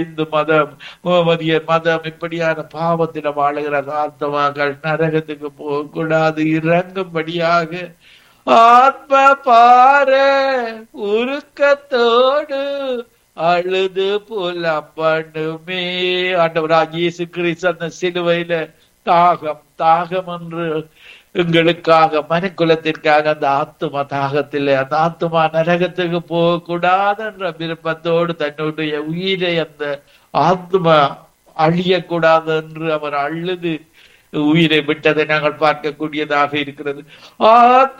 இந்து மதம் முகமதிய மதம் இப்படியான பாவத்தில வாழுகிற ஆத்மாக்கள் நரகத்துக்கு போகக்கூடாது இறங்கும்படியாக ஆத்ம பார உருக்கத்தோடு அழுது புலம்பணுமே ஆண்டவராக இயேசு கிறிஸ்து அந்த சிலுவையில தாகம் தாகம் என்று எங்களுக்காக மனுக்குலத்திற்காக அந்த ஆத்தும தாகத்தில் அந்த ஆத்துமா நரகத்துக்கு போகக்கூடாது என்ற விருப்பத்தோடு தன்னுடைய உயிரை அந்த ஆத்மா அழியக்கூடாது என்று அவர் அழுது உயிரை விட்டதை நாங்கள் பார்க்கக்கூடியதாக இருக்கிறது ஆத்ம